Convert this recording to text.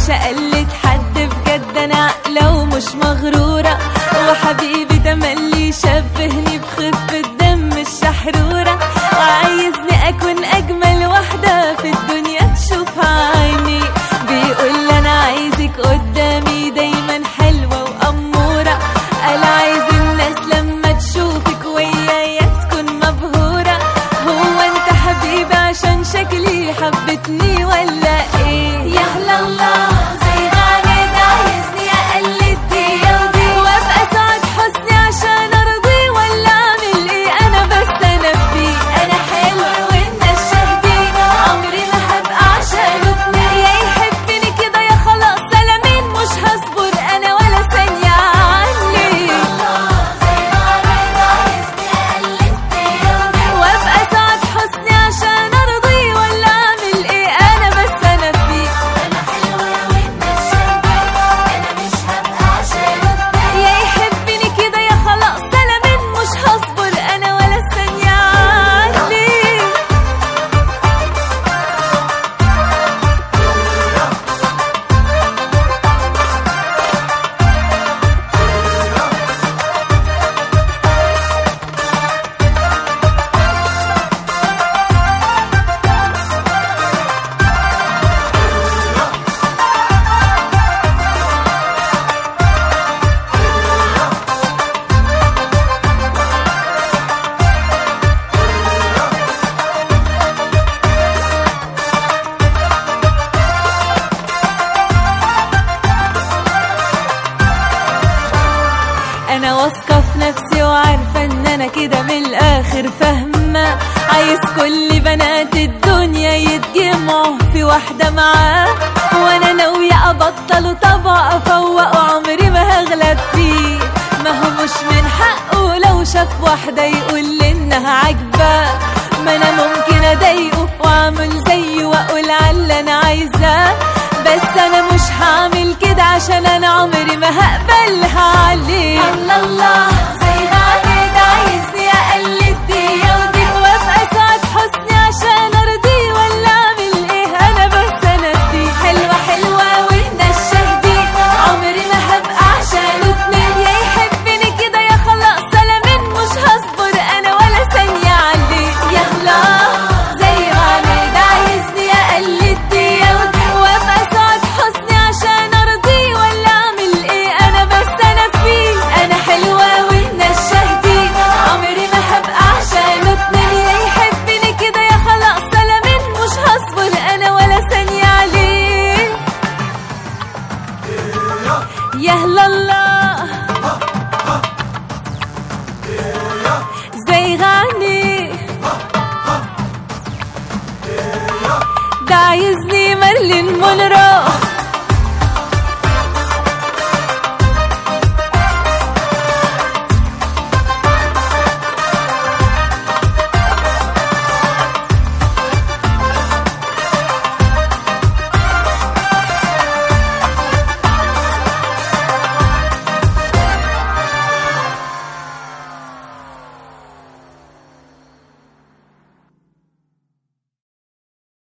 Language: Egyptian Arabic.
مش اقلد حد بجد انا عاقله ومش مغروره وحبيبي تملي يشبهني بخفه دم الشحروره وعايزني اكون اجمل واحده في الدنيا تشوفها عيني بيقول لي انا عايزك قدامي دايما حلوه واموره قال عايز الناس لما تشوفك ويايا تكون مبهوره هو انت حبيبي عشان شكلي حبتني ولا ايه يا هلا الله زي غاني عايزني اقلد دي ودي وابقى سعد حسني عشان ارضي ولا اعمل ايه انا بس انا فيه انا حلو والناس شاهدين عمري ما هبقى عشان اتنين يا يحبني كده يا خلاص سلامين مش هصبر انا ولا ثانيه عني وابقى سعد حسني عشان ارضي ولا اعمل ايه انا بس انا فيه يا يحبني كده يا خلاص سلامين مش هصبر انا ولا ثانيه عني انا واثقه في نفسي وعارفه ان انا كده من الاخر فاهمه عايز كل بنات الدنيا يتجمعوا في واحده معاه وانا ناويه ابطل طبع افوق وعمري ما هغلب فيه ما هو مش من حقه لو شاف واحده يقول لي انها عاجباه ما انا ممكن اضايقه واعمل زيه واقول على اللي انا عايزاه بس انا مش هعمل كده عشان انا عمري ما هقبلها عليه الله الله زي غالي ده عايزني اقلد دي ودي وابقى سعد حسني عشان ارضيه ولا اعمل ايه انا بس انا دي حلوه حلوه والناس شاهدين عمري ما هبقى عشان اتنين يا يحبني كده يا خلاص سلامين مش هصبر انا ولا ثانيه عليه يا الله زي غالي ده عايزني اقلد دي ودي وابقى سعد حسني عشان ارضيه ولا اعمل ايه انا بس انا فيه انا حلوه والناس شاهدين عمري ما هبقى عشان اتنين يا يحبني كده يا خلاص سلامين مش هصبر انا ولا ثانيه عليه يا هلا الله زي غني ده عايزني مارلين مونرو